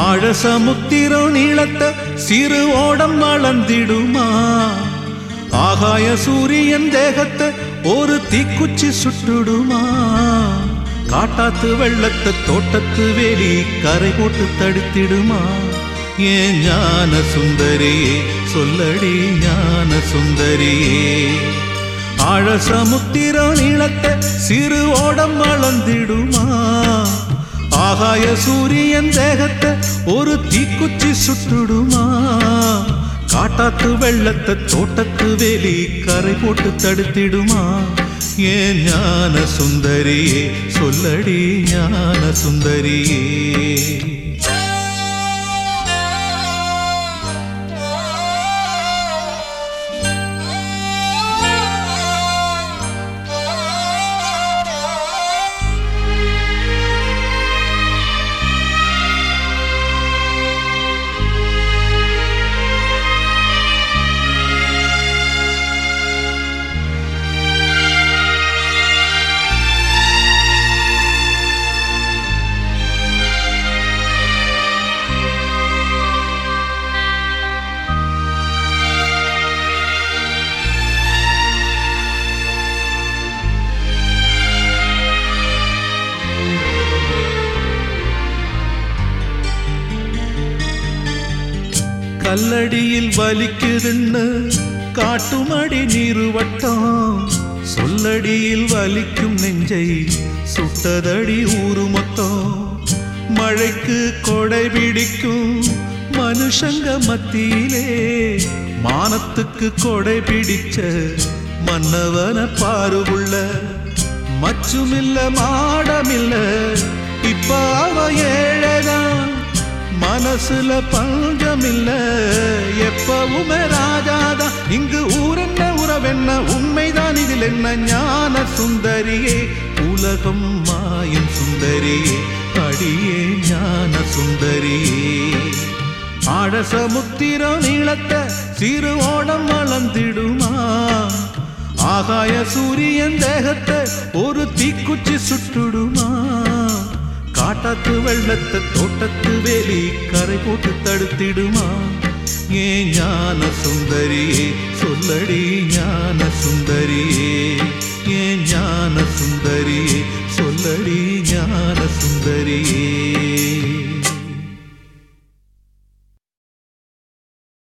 ஆழ சமுத்திரம் நீளத்த சிறு ஓடம் வளர்ந்திடுமா ஆகாய சூரியன் தேகத்தை ஒரு தீக்குச்சி சுட்டுடுமா காட்டாத்து வெள்ளத்தை தோட்டத்து வேலி கரை போட்டு தடுத்திடுமா ஏன் ஞான சுந்தரியே சொல்லடி ஞான சுந்தரியே ஆழ சமுத்திரம் நீளத்தை சிறு ஓடம் வளர்ந்திடுமா ஆகாய சூரியன் தேகத்தை ஒரு தீக்குச்சி சுட்டுடுமா காட்டாத்து வெள்ளத்தை தோட்டத்து வேலி கரை போட்டு தடுத்திடுமா ஏன் ஞான சுந்தரியே சொல்லடி ஞான சுந்தரியே கல்லடியில் வலிக்குதுன்னு காட்டுமடி நீருவட்டம் சொல்லடியில் வலிக்கும் நெஞ்சை சுட்டதடி ஊரு மொத்தம் மழைக்கு கொடை பிடிக்கும் மனுஷங்க மத்தியிலே மானத்துக்கு கொடை பிடிச்ச மன்னவன பாருவுள்ள மச்சுமில்ல மாடமில்ல இப்ப அவ ஏழைதான் மனசுல பஞ்சமில்ல எப்பவுமே ராஜாதான் இங்கு ஊரென்ன உறவென்ன உண்மைதான் இதில் என்ன ஞான சுந்தரியே உலகம் மாயும் சுந்தரியே அடியே ஞான சுந்தரியே ஆழ சமுத்திரம் நீளத்த சிறு ஓடம் வளர்ந்திடுமா ஆகாய சூரியன் தேகத்தை ஒரு தீக்குச்சி சுட்டுடுமா காட்டாத்து வெள்ளத்தை தோட்டத்து வேலி கரை போட்டு தடுத்திடுமா ஏன் ஞான சுந்தரியே சொல்லடி ஞான சுந்தரியே ஏன் ஞான சுந்தரியே சொல்லடி ஞான சுந்தரியே